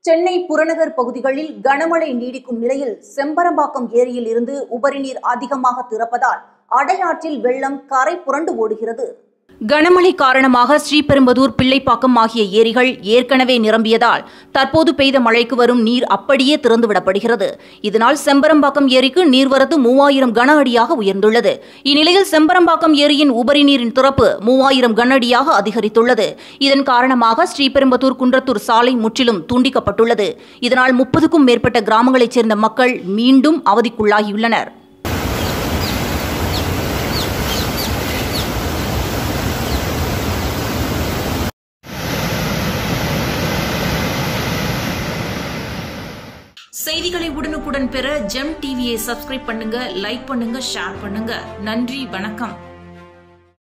சென்னை புறநகர் பகுதிகளில் கனமழை நீடிக்கும் நிலையில் செம்பரம்பாக்கம் ஏரியில் இருந்து உபரிநீர் அதிகமாக திறப்பதால் அடையாற்றில் வெள்ளம் கரை புரண்டு ஓடுகிறது கனமழை காரணமாக ஸ்ரீபெரும்பதூர் பிள்ளைப்பாக்கம் ஆகிய ஏரிகள் ஏற்கனவே நிரம்பியதால் தற்போது பெய்த மழைக்கு வரும் நீர் அப்படியே திறந்துவிடப்படுகிறது இதனால் செம்பரம்பாக்கம் ஏரிக்கு நீர்வரத்து மூவாயிரம் கன அடியாக உயர்ந்துள்ளது இந்நிலையில் செம்பரம்பாக்கம் ஏரியின் உபரி நீரின் திறப்பு மூவாயிரம் கன அடியாக அதிகரித்துள்ளது இதன் காரணமாக ஸ்ரீபெரும்பதூர் குன்றத்தூர் சாலை முற்றிலும் துண்டிக்கப்பட்டுள்ளது இதனால் முப்பதுக்கும் மேற்பட்ட கிராமங்களைச் சேர்ந்த மக்கள் மீண்டும் அவதிக்குள்ளாகியுள்ளனர் செய்திகளை உடனுக்குடன் பெற ஜெம் டிவியை சப்ஸ்கிரைப் பண்ணுங்க லைக் பண்ணுங்க ஷேர் பண்ணுங்க நன்றி வணக்கம்